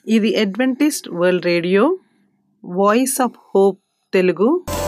ఇది Adventist World Radio Voice of Hope Telugu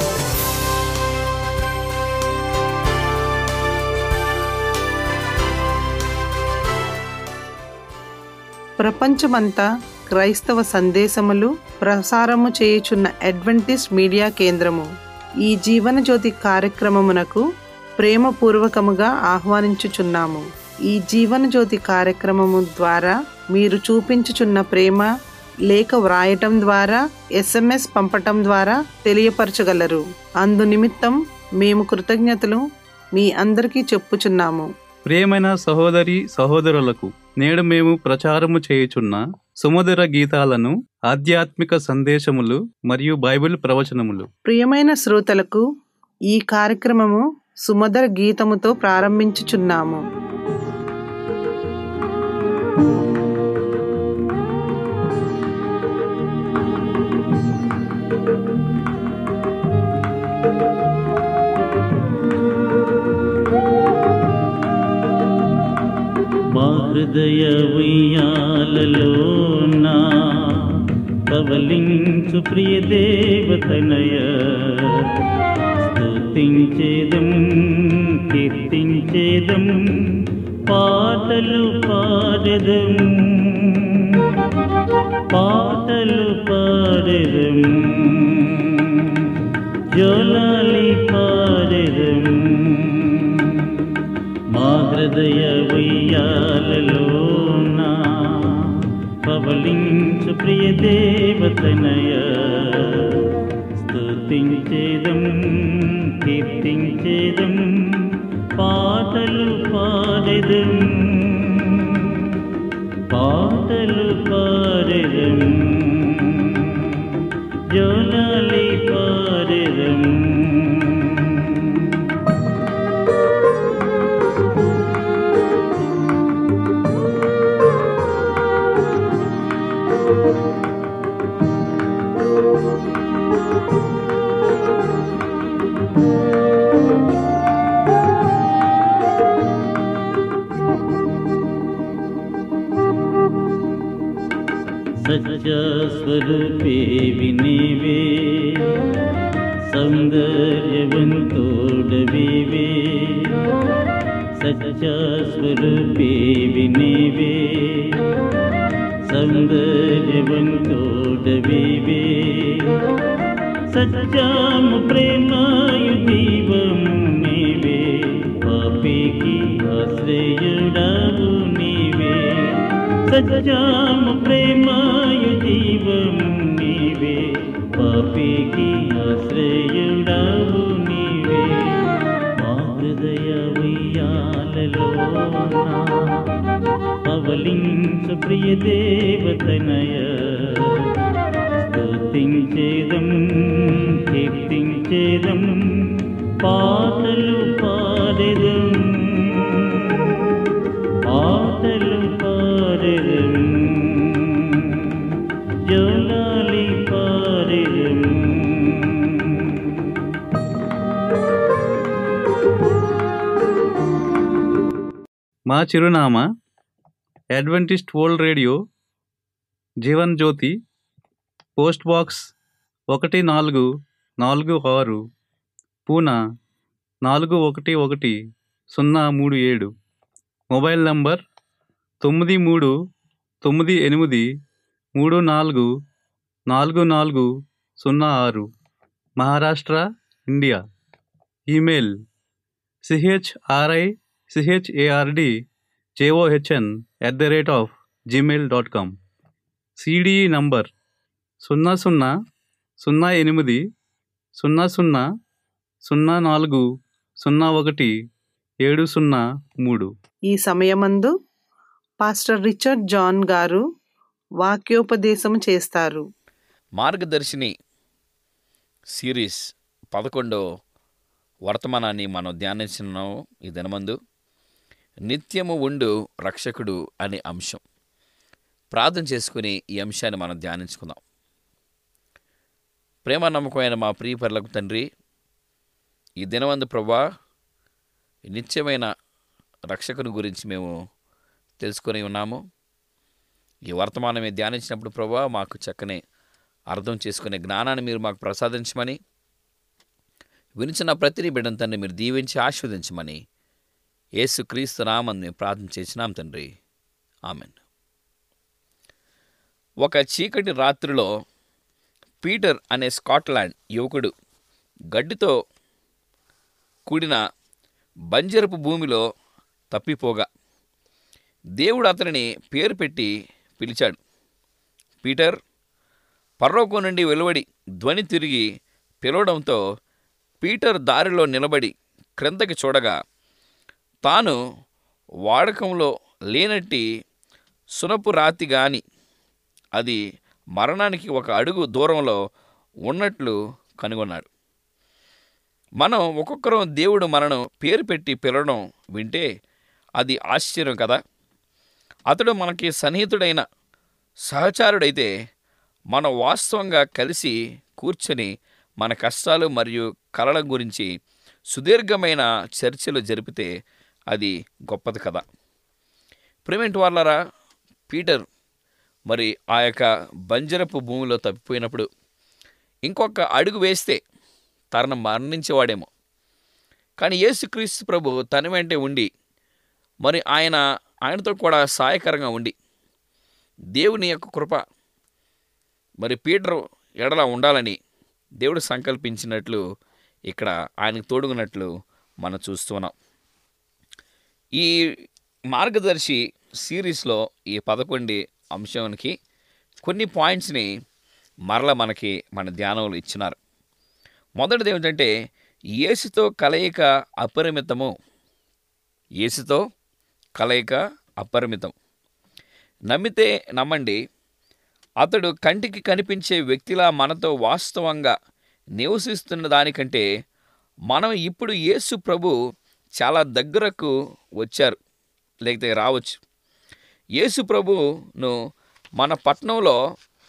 ప్రపంచమంతా క్రైస్తవ సందేశములు ప్రసారము చేయుచున్న అడ్వెంటిస్ట్ మీడియా కేంద్రము ఈ జీవన జ్యోతి కార్యక్రమమునకు ప్రేమపూర్వకముగా ఆహ్వానించుచున్నాము ఈ జీవన జ్యోతి కార్యక్రమము ద్వారా మీరు చూపించుచున్న ప్రేమ లేఖ వ్రాయటం ద్వారా ఎస్ఎంఎస్ పంపటం ద్వారా తెలియపరచగలరు అందు నిమిత్తం మేము కృతజ్ఞతలు మీ అందరికీ చెప్పుచున్నాము ప్రియమైన సహోదరి సహోదరులకు నేడు మేము ప్రచారము చేయుచున్న సుమధుర గీతాలను ఆధ్యాత్మిక సందేశములు మరియు బైబిల్ ప్రవచనములు ప్రియమైన శ్రోతలకు ఈ కార్యక్రమము సుమధుర గీతముతో ప్రారంభించుచున్నాము మా హృదయ ఉయ్యాలలోనా పవలించు ప్రియ దేవతనయ స్తుతించేదం కీర్తించేదం పాటలు పాడెదం పాటలు పాడెదం జోలాలి పాడెదం మా హృదయ ఉయ్యాలలోనా పవలించు ప్రియ దేవతనయ స్తుతించేదం కీర్తించేదం పాటలు పాడెదం పాటలు పాడెదం జోనాలి పాడెదం సత్యస్వరూపే వినేవే సౌందర్యవంతోడవివే సత్యస్వరూపే వినేవే సౌందర్యవంతోడవివే సత్యము ప్రేమాయు జీవము నీవే పాపికి ఆశ్రయుడవు నీవే సత్యము ప్రేమాయు జీవము నీవే పాపికి ఆశ్రయుడవు నీవే మా హృదయ ఉయ్యాలలోనా పవలించు ప్రియ దేవతనయ స్తుతించేదం కీర్తించేదం పాటలు పాడెదం పాటలు పాడెదం జోలాలి పాడెదం మా చిరునామా Adventist World Radio Jeevan Jyothi post box ఒకటి నాలుగు నాలుగు ఆరు పూనా నాలుగు ఒకటి ఒకటి సున్నా మూడు ఏడు మొబైల్ నంబర్ తొమ్మిది మూడు తొమ్మిది ఎనిమిది మూడు నాలుగు నాలుగు నాలుగు సున్నా ఆరు Maharashtra India email C H R I C H A R D J O H N at the rate of Gmail dot com C D E number సున్నా సున్నా సున్నా ఎనిమిది సున్నా సున్నా సున్నా నాలుగు సున్నా ఒకటి ఏడు సున్నా మూడు ఈ సమయమందు పాస్టర్ రిచర్డ్ జాన్ గారు వాక్యోపదేశం చేస్తారు మార్గదర్శిని సిరీస్ పదకొండో వర్తమానాన్ని మనం ధ్యానించున్నాము ఈ దినమందు నిత్యము ఉండు రక్షకుడు అనే అంశం ప్రార్థన చేసుకుని ఈ అంశాన్ని మనం ధ్యానించుకుందాం ప్రేమ నమ్మకమైన మా ప్రియపరులకు తండ్రి ఈ దినవందు ప్రభా నిత్యమైన రక్షకుని గురించి మేము తెలుసుకొని ఉన్నాము ఈ వర్తమానమే ధ్యానించినప్పుడు ప్రభా మాకు చక్కని అర్థం చేసుకునే జ్ఞానాన్ని మీరు మాకు ప్రసాదించమని వినిచిన ప్రతిని బిడ్డను తండ్రి మీరు దీవించి ఆస్వాదించమని యేసు క్రీస్తు నామని మేము ప్రార్థన చేసినాం తండ్రి ఆమెన్ ఒక చీకటి రాత్రిలో పీటర్ అనే స్కాట్లాండ్ యువకుడు గడ్డితో కూడిన బంజరపు భూమిలో తప్పిపోగా దేవుడు అతనిని పేరు పెట్టి పిలిచాడు పీటర్ పర్లోకం నుండి వెలువడి ధ్వని తిరిగి పిలవడంతో పీటర్ దారిలో నిలబడి క్రిందకి చూడగా తాను వాడకంలో లేనట్టి సునపు రాతి గాని అది మరణానికి ఒక అడుగు దూరంలో ఉన్నట్లు కనుగొన్నాడు మనం ఒక్కొక్కరం దేవుడు మనను పేరు పెట్టి పిలవడం వింటే అది ఆశ్చర్యం కదా అతడు మనకి సన్నిహితుడైన సహచారుడైతే మనం వాస్తవంగా కలిసి కూర్చొని మన కష్టాలు మరియు కలల గురించి సుదీర్ఘమైన చర్చలు జరిపితే అది గొప్పది కదా ప్రిమెంట్ వాళ్ళరా పీటర్ మరి ఆ యొక్క బంజరపు భూమిలో తప్పిపోయినప్పుడు ఇంకొక అడుగు వేస్తే తనను మరణించేవాడేమో కానీ యేసుక్రీస్తు ప్రభు తన వెంటే ఉండి మరి ఆయన ఆయనతో కూడా సహాయకరంగా ఉండి దేవుని యొక్క కృప మరి పీటర్ ఎడల ఉండాలని దేవుడు సంకల్పించినట్లు ఇక్కడ ఆయనకు తోడుగున్నట్లు మనం చూస్తున్నాం ఈ మార్గదర్శి సిరీస్లో ఈ పదకొండు అంశానికి కొన్ని పాయింట్స్ని మరల మనకి మన ధ్యానంలో ఇచ్చినారు మొదటిది ఏమిటంటే యేసుతో కలయిక అపరిమితము యేసుతో కలయిక అపరిమితం నమ్మితే నమ్మండి అతడు కంటికి కనిపించే వ్యక్తిలా మనతో వాస్తవంగా నివసిస్తున్న దానికంటే మనం ఇప్పుడు యేసు ప్రభు చాలా దగ్గరకు వచ్చారు లేకపోతే రావచ్చు యేసు ప్రభును మన పట్టణంలో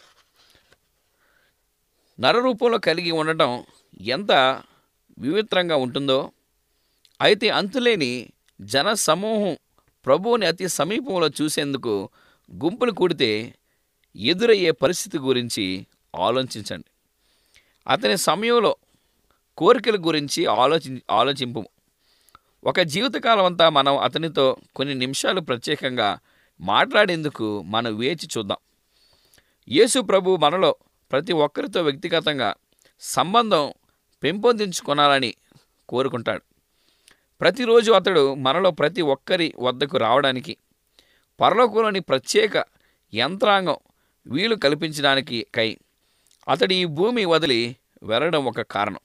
నరరూపంలో కలిగి ఉండటం ఎంత వివిత్రంగా ఉంటుందో అయితే అంతులేని జన సమూహం ప్రభువుని అతి సమీపంలో చూసేందుకు గుంపులు కూడితే ఎదురయ్యే పరిస్థితి గురించి ఆలోచించండి అతని సమయంలో కోరికల గురించి ఆలోచి ఆలోచింపు ఒక జీవితకాలం అంతా మనం అతనితో కొన్ని నిమిషాలు ప్రత్యేకంగా మాట్లాడేందుకు మనం వేచి చూద్దాం యేసు ప్రభు మనలో ప్రతి ఒక్కరితో వ్యక్తిగతంగా సంబంధం పెంపొందించుకోనాలని కోరుకుంటాడు ప్రతిరోజు అతడు మనలో ప్రతి ఒక్కరి వద్దకు రావడానికి పరలోకంలోని ప్రత్యేక యంత్రాంగం వీలు కల్పించడానికి కై అతడు ఈ భూమి వదిలి వెళ్ళడం ఒక కారణం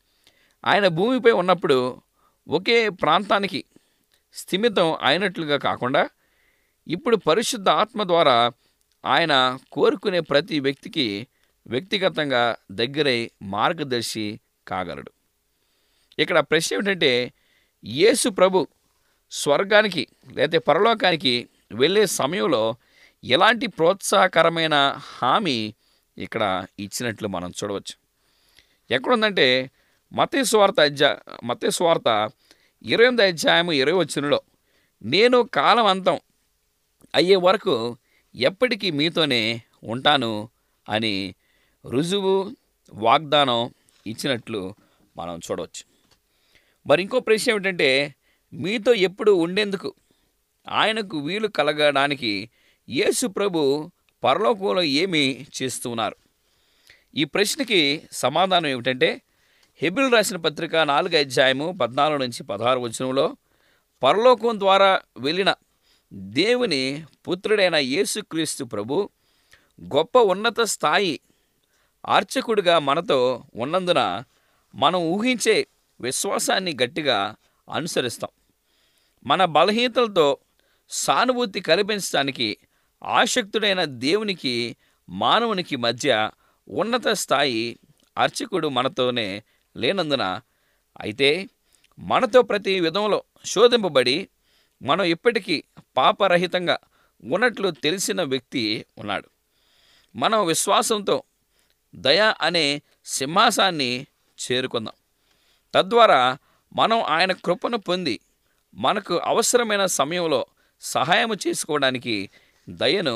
ఆయన భూమిపై ఉన్నప్పుడు ఒకే ప్రాంతానికి స్థిమితం అయినట్లుగా కాకుండా ఇప్పుడు పరిశుద్ధ ఆత్మ ద్వారా ఆయన కోరుకునే ప్రతి వ్యక్తికి వ్యక్తిగతంగా దగ్గరై మార్గదర్శి కాగలడు ఇక్కడ ప్రశ్న ఏమిటంటే యేసు ప్రభు స్వర్గానికి లేదా పరలోకానికి వెళ్ళే సమయంలో ఎలాంటి ప్రోత్సాహకరమైన హామీ ఇక్కడ ఇచ్చినట్లు మనం చూడవచ్చు ఎక్కడుందంటే మతే స్వార్థ అధ్యా మతే స్వార్థ ఇరవై ఎనిమిది అధ్యాయము ఇరవై వచ్చినలో నేను కాలం అంతం అయ్యే వరకు ఎప్పటికీ మీతోనే ఉంటాను అని రుజువు వాగ్దానం ఇచ్చినట్లు మనం చూడవచ్చు మరి ఇంకో ప్రశ్న ఏమిటంటే మీతో ఎప్పుడు ఉండేందుకు ఆయనకు వీలు కలగడానికి యేసు ప్రభు పరలోకంలో ఏమి చేస్తున్నారు ఈ ప్రశ్నకి సమాధానం ఏమిటంటే హెబిల్ రాసిన పత్రిక నాలుగు అధ్యాయము పద్నాలుగు నుంచి పదహారు వచనంలో పరలోకం ద్వారా వెళ్ళిన దేవుని పుత్రుడైన యేసుక్రీస్తు ప్రభు గొప్ప ఉన్నత స్థాయి అర్చకుడిగా మనతో ఉన్నందున మనం ఊహించే విశ్వాసాన్ని గట్టిగా అనుసరిస్తాం మన బలహీనతలతో సానుభూతి కల్పించడానికి ఆసక్తుడైన దేవునికి మానవునికి మధ్య ఉన్నత స్థాయి అర్చకుడు మనతోనే లేనందున అయితే మనతో ప్రతి విధంలో శోధింపబడి మనం ఇప్పటికీ పాపరహితంగా ఉన్నట్లు తెలిసిన వ్యక్తి ఉన్నాడు మనం విశ్వాసంతో దయ అనే సింహాసాన్ని చేరుకుందాం తద్వారా మనం ఆయన కృపను పొంది మనకు అవసరమైన సమయంలో సహాయం చేసుకోవడానికి దయను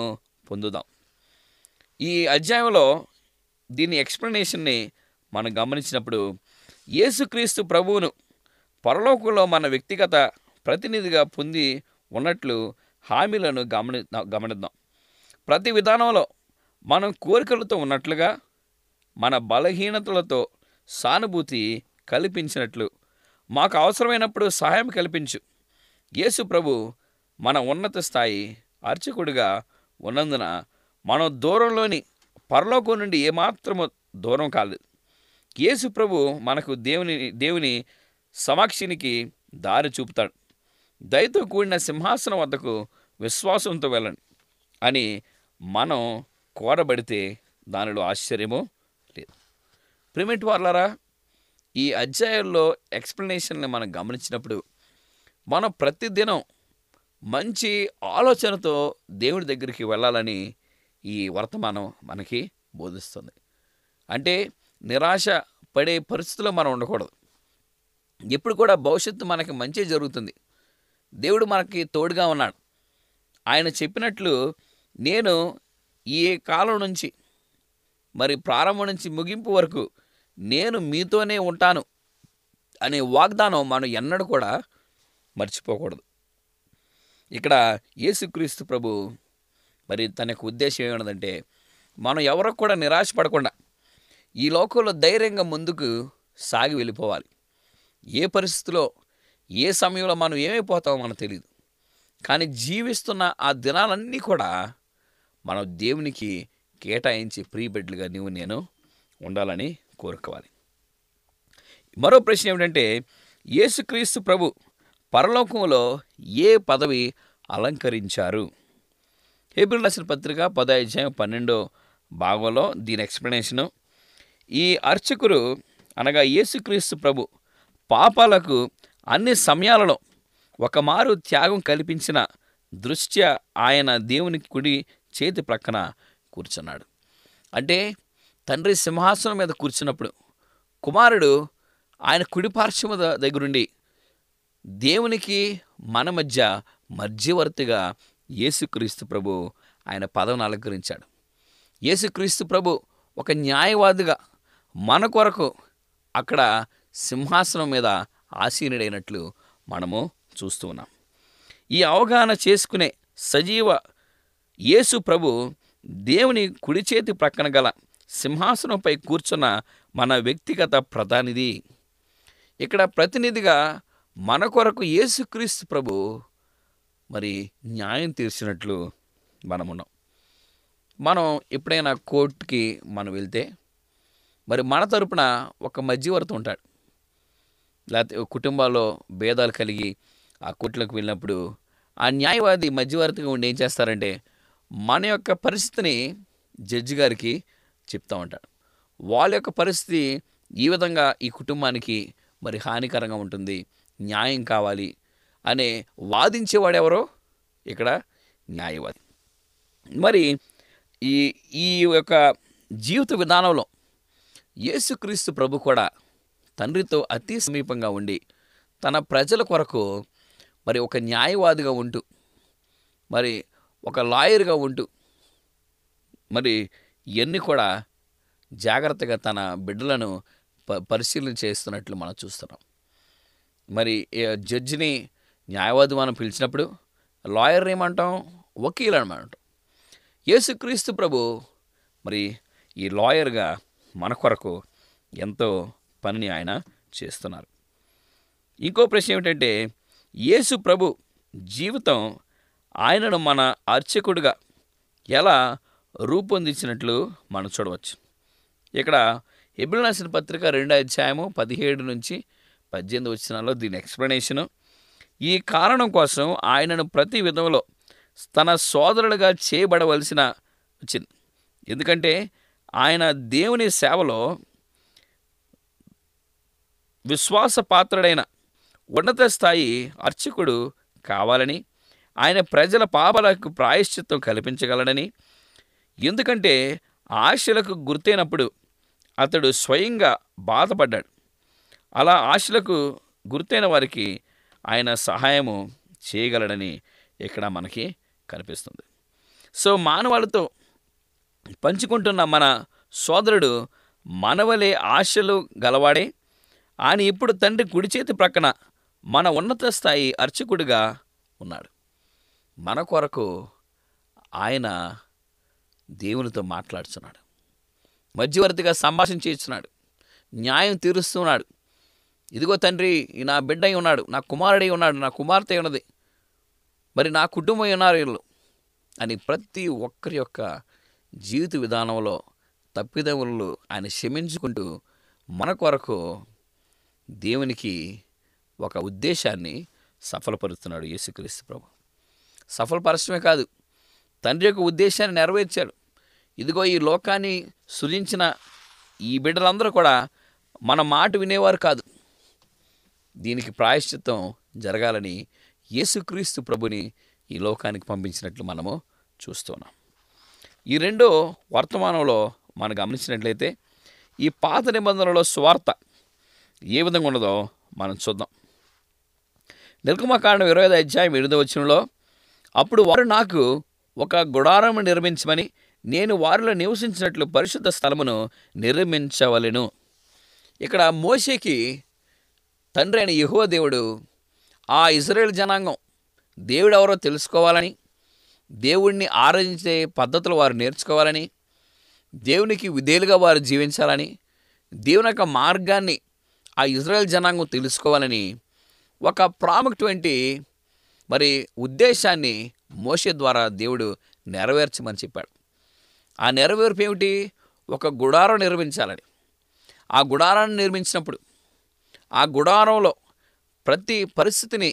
పొందుదాం ఈ అధ్యాయంలో దీని ఎక్స్ప్లెనేషన్ని మనం గమనించినప్పుడు యేసుక్రీస్తు ప్రభువును పరలోకంలో మన వ్యక్తిగత ప్రతినిధిగా పొంది ఉన్నట్లు హామీలను గమని గమనిద్దాం ప్రతి విధానంలో మనం కోరికలతో ఉన్నట్లుగా మన బలహీనతలతో సానుభూతి కల్పించినట్లు మాకు అవసరమైనప్పుడు సహాయం కల్పించు యేసు ప్రభు మన ఉన్నత స్థాయి అర్చకుడిగా ఉన్నందున మనం దూరంలోని పరలోకం నుండి ఏమాత్రము దూరం కాలేదు యేసు ప్రభు మనకు దేవుని దేవుని సమక్షినికి దారి చూపుతాడు దయతో కూడిన సింహాసనం వద్దకు విశ్వాసంతో వెళ్ళండి అని మనం కోరబడితే దానిలో ఆశ్చర్యము లేదు ప్రిమిట్ వాళ్ళరా ఈ అధ్యాయంలో ఎక్స్ప్లెనేషన్ని మనం గమనించినప్పుడు మనం ప్రతిదినం మంచి ఆలోచనతో దేవుడి దగ్గరికి వెళ్ళాలని ఈ వర్తమానం మనకి బోధిస్తుంది అంటే నిరాశ పడే పరిస్థితిలో మనం ఉండకూడదు ఎప్పుడు కూడా భవిష్యత్తు మనకి మంచి జరుగుతుంది దేవుడు మనకి తోడుగా ఉన్నాడు ఆయన చెప్పినట్లు నేను ఈ కాలం నుంచి మరి ప్రారంభం నుంచి ముగింపు వరకు నేను మీతోనే ఉంటాను అనే వాగ్దానం మనం ఎన్నడూ కూడా మర్చిపోకూడదు ఇక్కడ యేసుక్రీస్తు ప్రభు మరి తన యొక్క ఉద్దేశం ఏమన్నదంటే మనం ఎవరికి కూడా నిరాశపడకుండా ఈ లోకంలో ధైర్యంగా ముందుకు సాగి వెళ్ళిపోవాలి ఏ పరిస్థితిలో ఏ సమయంలో మనం ఏమైపోతామో మనకు తెలియదు కానీ జీవిస్తున్న ఆ దినాలన్నీ కూడా మనం దేవునికి కేటాయించి ప్రీ బిడ్డలుగా నీవు నేను ఉండాలని కోరుకోవాలి మరో ప్రశ్న ఏమిటంటే యేసుక్రీస్తు ప్రభు పరలోకంలో ఏ పదవి అలంకరించారు ఏప్రిల్ రాసిన పత్రిక పదో అధ్యాయం పన్నెండో భాగంలో దీని ఎక్స్ప్లెనేషను ఈ అర్చకుడు అనగా యేసుక్రీస్తు ప్రభు పాపాలకు అన్ని సమయాలలో ఒక మారు త్యాగం కల్పించిన దృష్ట్యా ఆయన దేవుని కుడి చేతి ప్రక్కన కూర్చున్నాడు అంటే తండ్రి సింహాసనం మీద కూర్చున్నప్పుడు కుమారుడు ఆయన కుడి పార్శ్వము ద- దగ్గరుండి దేవునికి మన మధ్య మధ్యవర్తిగా యేసుక్రీస్తు ప్రభు ఆయన పదవిని అలంకరించాడు యేసుక్రీస్తు ప్రభు ఒక న్యాయవాదిగా మన కొరకు అక్కడ సింహాసనం మీద ఆసీనుడైనట్లు మనము చూస్తూ ఉన్నాం ఈ అవగాహన చేసుకునే సజీవ యేసు ప్రభు దేవుని కుడి చేతి ప్రక్కన గల సింహాసనంపై కూర్చున్న మన వ్యక్తిగత ప్రధానిది ఇక్కడ ప్రతినిధిగా మన కొరకు యేసుక్రీస్తు ప్రభు మరి న్యాయం తీర్చినట్లు మనమున్నాం మనం ఎప్పుడైనా కోర్టుకి మనం వెళ్తే మరి మన తరపున ఒక మధ్యవర్తి ఉంటాడు లేకపోతే కుటుంబాల్లో భేదాలు కలిగి ఆ కోర్టులకు వెళ్ళినప్పుడు ఆ న్యాయవాది మధ్యవర్తిగా ఉండి ఏం చేస్తారంటే మన యొక్క పరిస్థితిని జడ్జి గారికి చెప్తా ఉంటాడు వాళ్ళ యొక్క పరిస్థితి ఈ విధంగా ఈ కుటుంబానికి మరి హానికరంగా ఉంటుంది న్యాయం కావాలి అనే వాదించేవాడెవరో ఇక్కడ న్యాయవాది మరి ఈ ఈ యొక్క జీవిత విధానంలో యేసుక్రీస్తు ప్రభు కూడా తండ్రితో అతి సమీపంగా ఉండి తన ప్రజల కొరకు మరి ఒక న్యాయవాదిగా ఉంటూ మరి ఒక లాయర్గా ఉంటూ మరి ఇవన్నీ కూడా జాగ్రత్తగా తన బిడ్డలను ప పరిశీలన చేస్తున్నట్లు మనం చూస్తున్నాం మరి ఏ జడ్జిని న్యాయవాది మనం పిలిచినప్పుడు లాయర్ ఏమంటాం వకీల్ అనమాట యేసుక్రీస్తు ప్రభు మరి ఈ లాయర్గా మన కొరకు ఎంతో పనిని ఆయన చేస్తున్నారు ఇంకో ప్రశ్న ఏమిటంటే యేసు ప్రభు జీవితం ఆయనను మన అర్చకుడిగా ఎలా రూపొందించినట్లు మనం చూడవచ్చు ఇక్కడ ఎబిల్ రాసిన పత్రిక రెండో అధ్యాయము పదిహేడు నుంచి పద్దెనిమిది వచ్చినాలో దీని ఎక్స్ప్లెనేషను ఈ కారణం కోసం ఆయనను ప్రతి విధంలో తన సోదరులుగా చేయబడవలసిన వచ్చింది ఎందుకంటే ఆయన దేవుని సేవలో విశ్వాసపాత్రుడైన ఉన్నత స్థాయి అర్చకుడు కావాలని ఆయన ప్రజల పాపాలకు ప్రాయశ్చిత్తం కల్పించగలడని ఎందుకంటే ఆశలకు గుర్తైనప్పుడు అతడు స్వయంగా బాధపడ్డాడు అలా ఆశలకు గుర్తైన వారికి ఆయన సహాయము చేయగలడని ఇక్కడ మనకి కనిపిస్తుంది సో మానవాళితో పంచుకుంటున్న మన సోదరుడు మనవలే ఆశలు గలవాడే ఆయన ఇప్పుడు తండ్రి కుడి చేతి ప్రక్కన మన ఉన్నత స్థాయి అర్చకుడిగా ఉన్నాడు మన కొరకు ఆయన దేవునితో మాట్లాడుతున్నాడు మధ్యవర్తిగా సంభాషణ చేస్తున్నాడు న్యాయం తీరుస్తున్నాడు ఇదిగో తండ్రి ఈ నా బిడ్డ అయి ఉన్నాడు నా కుమారుడై ఉన్నాడు నా కుమార్తె అయి ఉన్నది మరి నా కుటుంబం అయి ఉన్నారు వీళ్ళు అని ప్రతి ఒక్కరి యొక్క జీవిత విధానంలో తప్పిదములు ఆయన క్షమించుకుంటూ మన కొరకు దేవునికి ఒక ఉద్దేశాన్ని సఫలపరుస్తున్నాడు యేసుక్రీస్తు ప్రభు సఫలపరచడమే కాదు తండ్రి యొక్క ఉద్దేశాన్ని నెరవేర్చాడు ఇదిగో ఈ లోకాన్ని సృజించిన ఈ బిడ్డలందరూ కూడా మన మాట వినేవారు కాదు దీనికి ప్రాయశ్చిత్తం జరగాలని యేసుక్రీస్తు ప్రభుని ఈ లోకానికి పంపించినట్లు మనము చూస్తున్నాం ఈ రెండో వర్తమానంలో మనం గమనించినట్లయితే ఈ పాత నిబంధనలో స్వార్థ ఏ విధంగా ఉన్నదో మనం చూద్దాం నిర్గమకాండం ఇరవై ఐదు అధ్యాయం ఎనిమిదో వచ్చినలో అప్పుడు వారు నాకు ఒక గుడారం నిర్మించమని నేను వారిలో నివసించినట్లు పరిశుద్ధ స్థలమును నిర్మించవలెను ఇక్కడ మోషేకి తండ్రి అయిన యెహోవా దేవుడు ఆ ఇజ్రాయేల్ జనాంగం దేవుడు ఎవరో తెలుసుకోవాలని దేవుణ్ణి ఆరాధించే పద్ధతులు వారు నేర్చుకోవాలని దేవునికి విధేయులుగా వారు జీవించాలని దేవుని యొక్క మార్గాన్ని ఆ ఇజ్రాయెల్ జనాంగం తెలుసుకోవాలని ఒక ప్రాముఖ్యమైన మరి ఉద్దేశాన్ని మోషే ద్వారా దేవుడు నెరవేర్చమని చెప్పాడు ఆ నెరవేర్పు ఏమిటి ఒక గుడారం నిర్మించాలని ఆ గుడారాన్ని నిర్మించినప్పుడు ఆ గుడారంలో ప్రతి పరిస్థితిని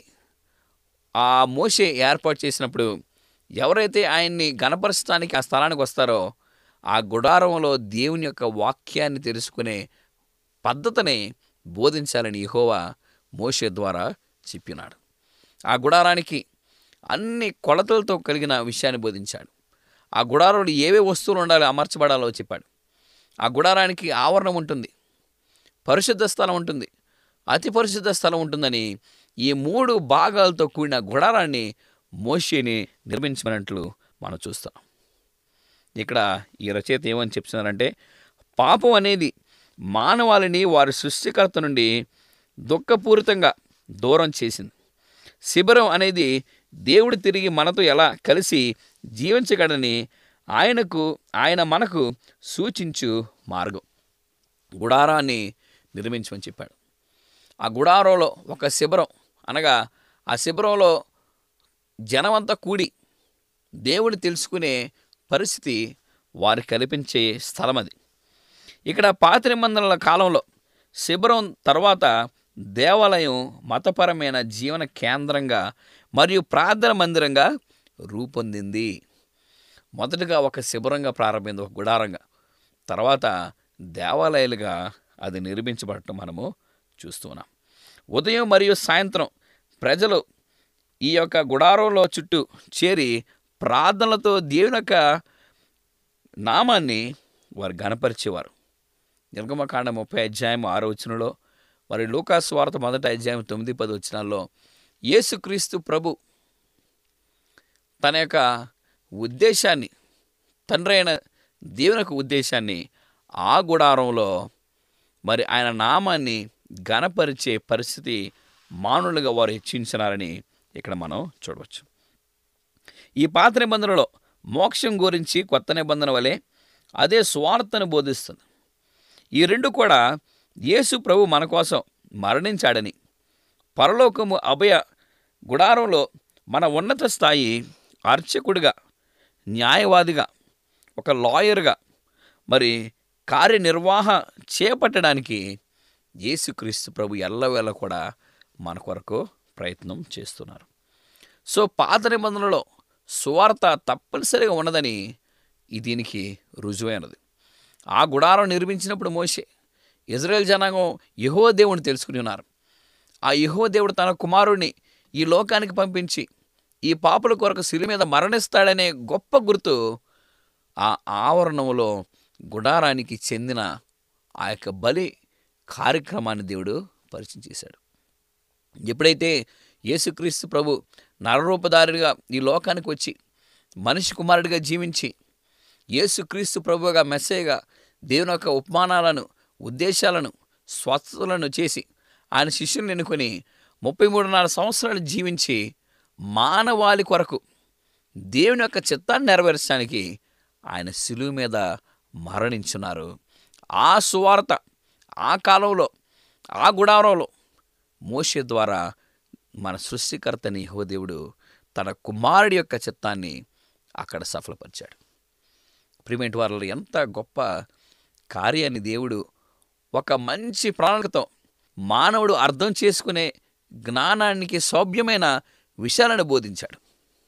ఆ మోషే ఏర్పాటు చేసినప్పుడు ఎవరైతే ఆయన్ని గణపరచడానికి ఆ స్థలానికి వస్తారో ఆ గుడారంలో దేవుని యొక్క వాక్యాన్ని తెలుసుకునే పద్ధతిని బోధించాలని యెహోవా మోషే ద్వారా చెప్పినాడు ఆ గుడారానికి అన్ని కొలతలతో కలిగిన విషయాన్ని బోధించాడు ఆ గుడారంలో ఏవే వస్తువులు ఉండాలి అమర్చబడాలో చెప్పాడు ఆ గుడారానికి ఆవరణం ఉంటుంది పరిశుద్ధ స్థలం ఉంటుంది అతి పరిశుద్ధ స్థలం ఉంటుందని ఈ మూడు భాగాలతో కూడిన గుడారాన్ని మోషేని నిర్మించమన్నట్లు మనం చూస్తాం ఇక్కడ ఈ రచయిత ఏమని చెప్తున్నారంటే పాపం అనేది మానవాళిని వారి సృష్టికర్త నుండి దుఃఖపూరితంగా దూరం చేసింది శిబిరం అనేది దేవుడు తిరిగి మనతో ఎలా కలిసి జీవించగలని ఆయనకు ఆయన మనకు సూచించు మార్గం గుడారాన్ని నిర్మించమని చెప్పాడు ఆ గుడారంలో ఒక శిబిరం అనగా ఆ శిబిరంలో జనమంతా కూడి దేవుడు తెలుసుకునే పరిస్థితి వారు కల్పించే స్థలం అది ఇక్కడ పాత నిబంధనల కాలంలో శిబిరం తర్వాత దేవాలయం మతపరమైన జీవన కేంద్రంగా మరియు ప్రార్థన మందిరంగా రూపొందింది మొదటగా ఒక శిబిరంగా ప్రారంభమైంది ఒక గుడారంగా తర్వాత దేవాలయాలుగా అది నిర్మించబడటం మనము చూస్తున్నాం ఉదయం మరియు సాయంత్రం ప్రజలు ఈ యొక్క గుడారంలో చుట్టూ చేరి ప్రార్థనలతో దేవుని యొక్క నామాన్ని వారు గణపరిచేవారు నిర్గమకాండ ముప్పై అధ్యాయం ఆరో వచనంలో మరి లూకాసు వార్త మొదటి అధ్యాయం తొమ్మిది పది వచనాల్లో యేసుక్రీస్తు ప్రభు తన యొక్క ఉద్దేశాన్ని తండ్రి అయిన దేవుని యొక్క ఉద్దేశాన్ని ఆ గుడారంలో మరి ఆయన నామాన్ని గణపరిచే పరిస్థితి మానవులుగా వారు హెచ్చించినారని ఇక్కడ మనం చూడవచ్చు ఈ పాత నిబంధనలో మోక్షం గురించి కొత్త నిబంధన వలె అదే స్వార్థను బోధిస్తుంది ఈ రెండు కూడా యేసు ప్రభు మన కోసం మరణించాడని పరలోకము అభయ గుడారంలో మన ఉన్నత స్థాయి అర్చకుడిగా న్యాయవాదిగా ఒక లాయర్గా మరి కార్యనిర్వాహ చేపట్టడానికి యేసుక్రీస్తు ప్రభు ఎల్లవేళ కూడా మన కొరకు ప్రయత్నం చేస్తున్నారు సో పాత నిబంధనలో సువార్త తప్పనిసరిగా ఉన్నదని ఈ దీనికి రుజువైనది ఆ గుడారం నిర్మించినప్పుడు మోషే ఇజ్రాయెల్ జనాంగం యహో దేవుని తెలుసుకుని ఉన్నారు ఆ యహో దేవుడు తన కుమారుడిని ఈ లోకానికి పంపించి ఈ పాపుల కొరకు సిరి మీద మరణిస్తాడనే గొప్ప గుర్తు ఆ ఆవరణంలో గుడారానికి చెందిన ఆ యొక్క బలి కార్యక్రమాన్ని దేవుడు పరిచయం చేశాడు ఎప్పుడైతే యేసుక్రీస్తు ప్రభు నరరూపధారిగా ఈ లోకానికి వచ్చి మనిషి కుమారుడిగా జీవించి యేసుక్రీస్తు ప్రభువుగా మెస్సేగా దేవుని యొక్క ఉపమానాలను ఉద్దేశాలను స్వస్థతలను చేసి ఆయన శిష్యులను ఎన్నుకొని ముప్పై మూడున్నర సంవత్సరాలు జీవించి మానవాళి కొరకు దేవుని యొక్క చిత్తాన్ని నెరవేర్చడానికి ఆయన శిలువు మీద మరణించున్నారు ఆ సువార్త ఆ కాలంలో ఆ గుడారంలో మోషే ద్వారా మన సృష్టికర్తని యెహోవా తన కుమారుడి యొక్క చిత్తాన్ని అక్కడ సఫలపరిచాడు ప్రిమెంట్ వారిలో ఎంత గొప్ప కార్యాన్ని దేవుడు ఒక మంచి ప్రణాళికతో మానవుడు అర్థం చేసుకునే జ్ఞానానికి సౌభ్యమైన విషయాలను బోధించాడు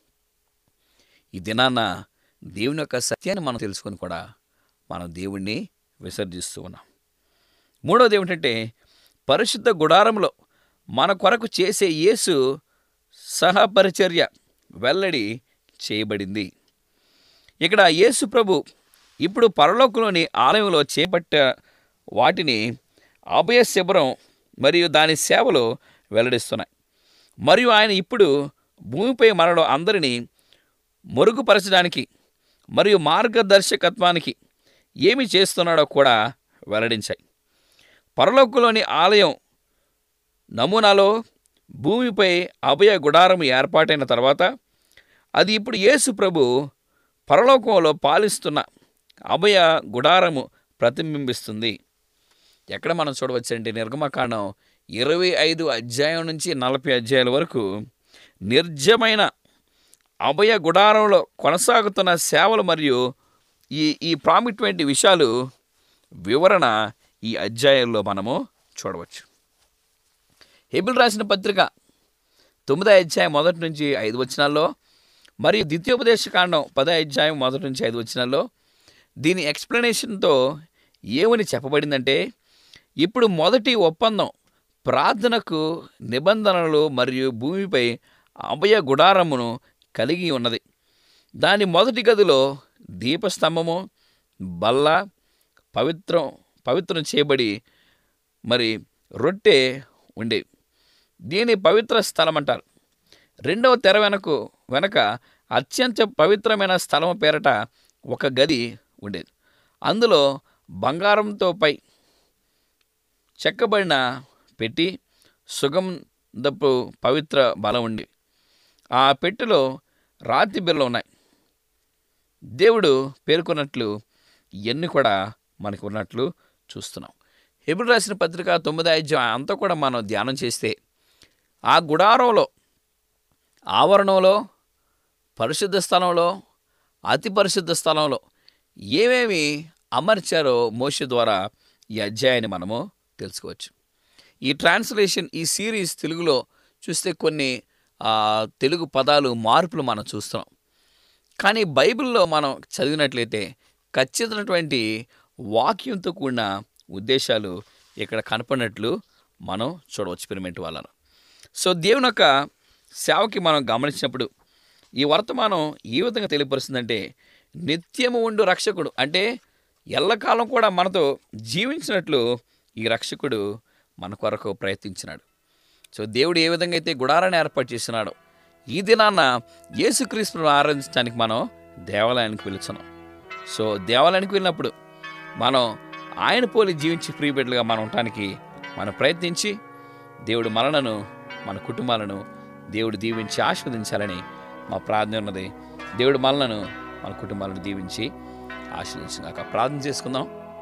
ఈ దినాన దేవుని యొక్క సత్యాన్ని మనం తెలుసుకొని కూడా మనం దేవుణ్ణి విసర్జిస్తూ ఉన్నాం మూడవది ఏమిటంటే పరిశుద్ధ గుడారంలో మన కొరకు చేసే యేసు సహపరిచర్య వెల్లడి చేయబడింది ఇక్కడ యేసు ప్రభు ఇప్పుడు పరలోకంలోని ఆలయంలో చేపట్ట వాటిని అభయ శిబిరం మరియు దాని సేవలు వెల్లడిస్తున్నాయి మరియు ఆయన ఇప్పుడు భూమిపై మనలో అందరినీ మెరుగుపరచడానికి మరియు మార్గదర్శకత్వానికి ఏమి చేస్తున్నాడో కూడా వెల్లడించాయి పరలోకంలోని ఆలయం నమూనాలో భూమిపై అభయ గుడారం ఏర్పాటైన తర్వాత అది ఇప్పుడు యేసు ప్రభు పరలోకంలో పాలిస్తున్న అభయ గుడారము ప్రతిబింబిస్తుంది ఎక్కడ మనం చూడవచ్చంటే నిర్గమకాండం ఇరవై ఐదు అధ్యాయం నుంచి నలభై అధ్యాయాల వరకు నిర్జమైన అభయ గుడారంలో కొనసాగుతున్న సేవలు మరియు ఈ ఈ ప్రాముఖ్యమైన విషయాలు వివరణ ఈ అధ్యాయంలో మనము చూడవచ్చు హెబిల్ రాసిన పత్రిక తొమ్మిదో అధ్యాయం మొదటి నుంచి ఐదు వచనాల్లో మరియు ద్వితీయోపదేశ కాండం పదో అధ్యాయం మొదటి నుంచి ఐదు వచనాల్లో దీని ఎక్స్ప్లెనేషన్తో ఏమని చెప్పబడిందంటే ఇప్పుడు మొదటి ఒప్పందం ప్రార్థనకు నిబంధనలు మరియు భూమిపై అభయ గుడారమును కలిగి ఉన్నది దాని మొదటి గదిలో దీపస్తంభము బల్ల పవిత్రం పవిత్రం చేయబడి మరి రొట్టె ఉండేవి దీని పవిత్ర స్థలం అంటారు రెండవ తెర వెనక వెనక అత్యంత పవిత్రమైన స్థలం పేరట ఒక గది ఉండేది అందులో బంగారంతో పై చెక్కబడిన పెట్టి సుగంధపు పవిత్ర బలం ఉంది ఆ పెట్టెలో రాతి బిళ్ళలు ఉన్నాయి దేవుడు పేర్కొన్నట్లు ఇవన్నీ కూడా మనకు ఉన్నట్లు చూస్తున్నాం హెబుల్ రాసిన పత్రిక తొమ్మిది అధ్యాయం అంతా కూడా మనం ధ్యానం చేస్తే ఆ గుడారంలో ఆవరణంలో పరిశుద్ధ స్థలంలో అతి పరిశుద్ధ స్థలంలో ఏమేమి అమర్చారో మోష ద్వారా ఈ అధ్యాయాన్ని మనము తెలుసుకోవచ్చు ఈ ట్రాన్స్లేషన్ ఈ సిరీస్ తెలుగులో చూస్తే కొన్ని ఆ, తెలుగు పదాలు మార్పులు మనం చూస్తున్నాం కానీ బైబిల్లో మనం చదివినట్లయితే ఖచ్చితమైనటువంటి వాక్యంతో కూడిన ఉద్దేశాలు ఇక్కడ కనపడినట్లు మనం చూడవచ్చు పిరమిట్ వాళ్ళను సో దేవుని యొక్క సేవకి మనం గమనించినప్పుడు ఈ వర్తమానం ఏ విధంగా తెలియపరుస్తుందంటే నిత్యము ఉండు రక్షకుడు అంటే ఎల్లకాలం కూడా మనతో జీవించినట్లు ఈ రక్షకుడు మన కొరకు ప్రయత్నించినాడు సో దేవుడు ఏ విధంగా అయితే గుడారాన్ని ఏర్పాటు చేసినాడో ఈ దినాన్న యేసుక్రీస్తును ఆరాధించడానికి మనం దేవాలయానికి వెళుతున్నాం సో దేవాలయానికి వెళ్ళినప్పుడు మనం ఆయన పోలి జీవించి ఫ్రీ బిడ్డలుగా మనం ఉండటానికి మనం ప్రయత్నించి దేవుడు మనలను మన కుటుంబాలను దేవుడు దీవించి ఆస్వాదించాలని మా ప్రార్థన ఉన్నది దేవుడు మనలను మన కుటుంబాలను దీవించి ఆశీర్వదించాక ప్రార్థన చేసుకుందాం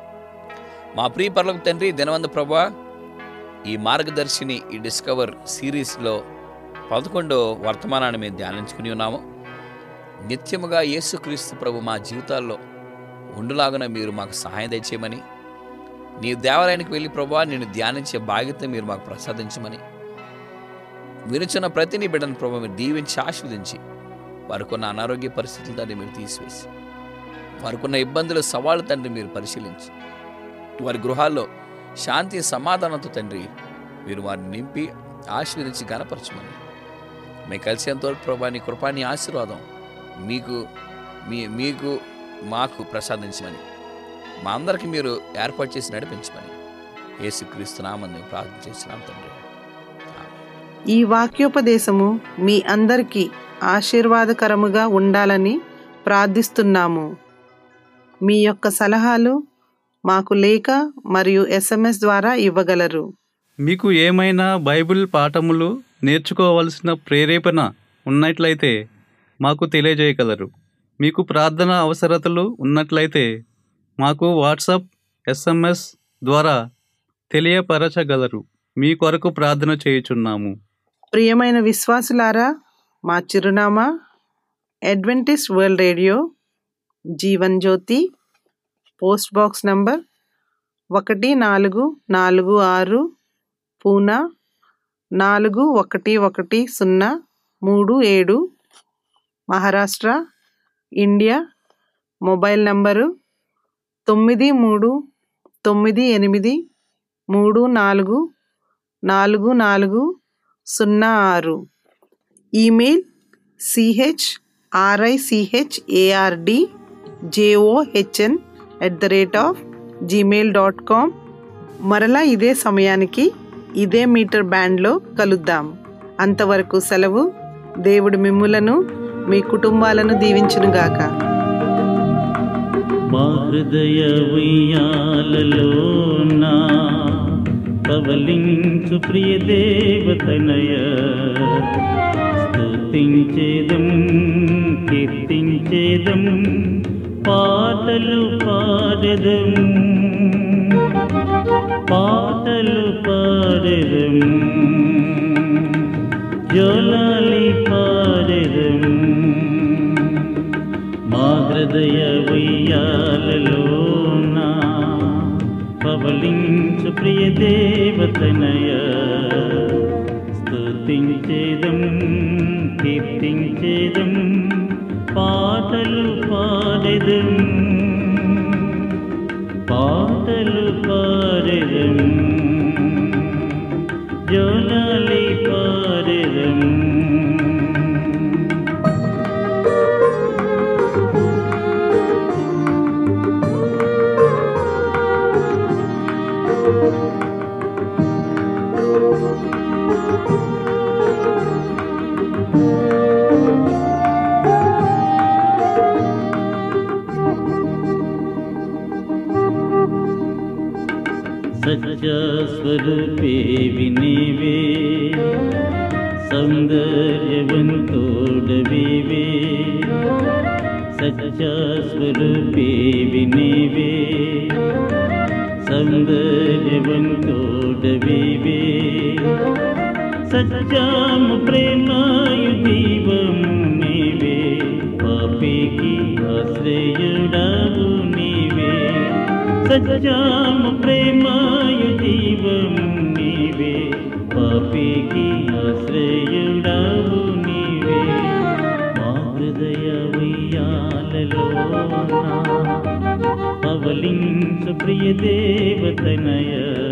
మా ప్రియ పర్లకు తండ్రి దినవంత ప్రభా ఈ మార్గదర్శిని ఈ డిస్కవర్ సిరీస్లో పదకొండో వర్తమానాన్ని మేము ధ్యానించుకుని ఉన్నాము నిత్యముగా యేసుక్రీస్తు ప్రభు మా జీవితాల్లో ఉండులాగున మీరు మాకు సహాయం దయచేయమని నీ దేవాలయానికి వెళ్ళి ప్రభా నేను ధ్యానించే బాధ్యత మీరు మాకు ప్రసాదించమని వినుచున్న ప్రతి నీ బిడ్డను ప్రభు మీరు దీవించి ఆస్వాదించి వారికున్న అనారోగ్య పరిస్థితుల తండ్రి మీరు తీసివేసి వారికున్న ఇబ్బందుల సవాళ్ళు తండ్రి మీరు పరిశీలించి వారి గృహాల్లో శాంతి సమాధానంతో తండ్రి మీరు వారిని నింపి ఆశీర్వదించి గనపరచమని మేము కలిసేంతవరకు ప్రభా నీ కృపాని ఆశీర్వాదం మీకు మీ మీకు మాకు ప్రసాదించమని మా అందరికి మీరు ఏర్పాటు చేసి నడిపించమని యేసుక్రీస్తు నామని ప్రార్థన చేస్తున్నాం తండ్రి ఆమేన్. ఈ వాక్యోపదేశము మీ అందరికీ ఆశీర్వాదకరముగా ఉండాలని ప్రార్థిస్తున్నాము మీ యొక్క సలహాలు మాకు లేఖ మరియు ఎస్ఎంఎస్ ద్వారా ఇవ్వగలరు మీకు ఏమైనా బైబిల్ పాఠములు నేర్చుకోవలసిన ప్రేరేపణ ఉన్నట్లయితే మాకు తెలియజేయగలరు మీకు ప్రార్థన అవసరతలు ఉన్నట్లయితే మాకు వాట్సాప్ ఎస్ఎంఎస్ ద్వారా తెలియపరచగలరు మీ కొరకు ప్రార్థన చేయుచున్నాము ప్రియమైన విశ్వాసులారా మా చిరునామా Adventist World Radio Jeevan Jyothi post box number ఒకటి నాలుగు నాలుగు ఆరు పూనా నాలుగు ఒకటి ఒకటి సున్నా మూడు ఏడు మహారాష్ట్ర ఇండియా మొబైల్ నంబరు తొమ్మిది మూడు తొమ్మిది ఎనిమిది మూడు నాలుగు నాలుగు నాలుగు సున్నా ఆరు email C H R I C H A R D J O H N at the rate of Gmail dot com మరలా ఇదే సమయానికి ఇదే మీటర్ బ్యాండ్లో కలుద్దాం అంతవరకు సెలవు దేవుడు మిమ్ములను మీ కుటుంబాలను దీవించునుగాక మా హృదయ ఉయ్యాలలోనా పవలించు ప్రియ దేవతనయ స్తుతించేదం కీర్తించేదం పాటలు పాడెదం పాటలు పాడెదం జోలాలి పాడెదం మా హృదయ ఉయ్యాలలోన పవలించు ప్రియ దేవతనయ స్తుతించేదం కీర్తించేదం పాటలు పాడెదం పాటలు పాడెదం జోలాలి పాడెదం సత్యస్వరూపే వినేవే సౌందర్యవంతోడవివే సత్యస్వరూపే వినేవే సౌందర్యవంతోడవివే సత్యము ప్రేమాయు జీవము నీవే పాపికి ఆశ్రయుడవు నీవే సత్యము ప్రేమాయు జీవము నీవే పాపికి ఆశ్రయుడవు నీవే మా హృదయ ఉయ్యాలలోన పవలించు ప్రియ దేవతనయ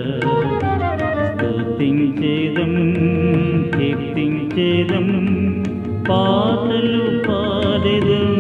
స్తుతించేదం కీర్తించేదం పాటలు పాడెదం